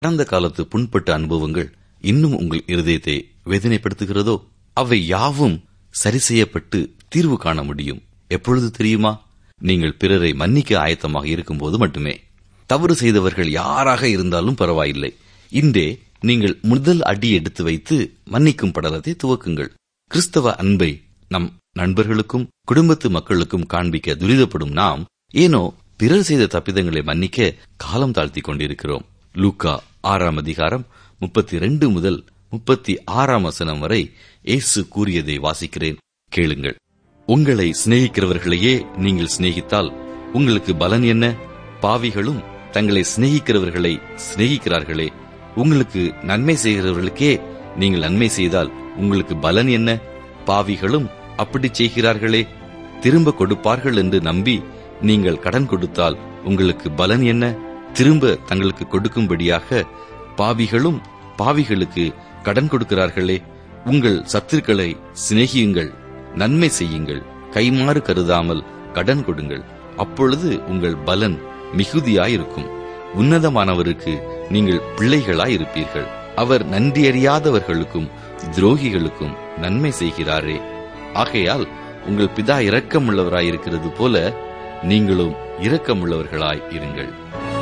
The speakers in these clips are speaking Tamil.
கடந்த காலத்து புண்பட்ட அனுபவங்கள் இன்னும் உங்கள் இருதயத்தை வேதனைப்படுத்துகிறதோ அவை யாவும் சரி செய்யப்பட்டு தீர்வு காண முடியும் எப்பொழுது தெரியுமா நீங்கள் பிறரை மன்னிக்க ஆயத்தமாக இருக்கும்போது மட்டுமே தவறு செய்தவர்கள் யாராக இருந்தாலும் பரவாயில்லை இன்றே நீங்கள் முதல் அடி எடுத்து வைத்து மன்னிக்கும் படலத்தை துவக்குங்கள் கிறிஸ்தவ அன்பை நம் நண்பர்களுக்கும் குடும்பத்து மக்களுக்கும் காண்பிக்க துரிதப்படும் நாம் ஏனோ பிறர் செய்த தப்பிதங்களை மன்னிக்க காலம் தாழ்த்தி கொண்டிருக்கிறோம் லூக்கா ஆறாம் அதிகாரம் முப்பத்தி ரெண்டு முதல் முப்பத்தி ஆறாம் வசனம் வரை இயேசு கூறியதை வாசிக்கிறேன் கேளுங்கள் உங்களை சிநேகிக்கிறவர்களையே நீங்கள் சிநேகித்தால் உங்களுக்கு பலன் என்ன பாவிகளும் தங்களை சிநேகிக்கிறவர்களை சிநேகிக்கிறார்களே உங்களுக்கு நன்மை செய்கிறவர்களுக்கே நீங்கள் நன்மை செய்தால் உங்களுக்கு பலன் என்ன பாவிகளும் அப்படி செய்கிறார்களே திரும்ப கொடுப்பார்கள் என்று நம்பி நீங்கள் கடன் கொடுத்தால் உங்களுக்கு பலன் என்ன திரும்ப தங்களுக்கு கொடுக்கும்படியாக பாவிகளும் பாவிகளுக்கு கடன் கொடுக்கிறார்களே உங்கள் சத்துருக்களை சிநேகியுங்கள் நன்மை செய்யுங்கள் கைமாறு கருதாமல் கடன் கொடுங்கள் அப்பொழுது உங்கள் பலன் மிகுதியாயிருக்கும் உன்னதமானவருக்கு நீங்கள் பிள்ளைகளாயிருப்பீர்கள் அவர் நன்றியறியாதவர்களுக்கும் துரோகிகளுக்கும் நன்மை செய்கிறாரே ஆகையால் உங்கள் பிதா இரக்கமுள்ளவராயிருக்கிறது போல நீங்களும் இரக்கமுள்ளவர்களாய் இருங்கள்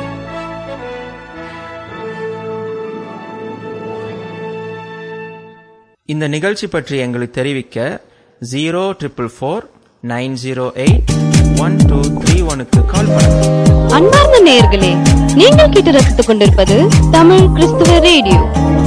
இந்த நிகழ்ச்சி பற்றி எங்களுக்கு தெரிவிக்க zero triple four nine zero eight one two three ஒனுக்கு கால் பண்ணுங்க அன்பார்ந்த நேயர்களே நீங்கள் கேட்டு ரசித்துக் கொண்டிருப்பது தமிழ் கிறிஸ்துவ ரேடியோ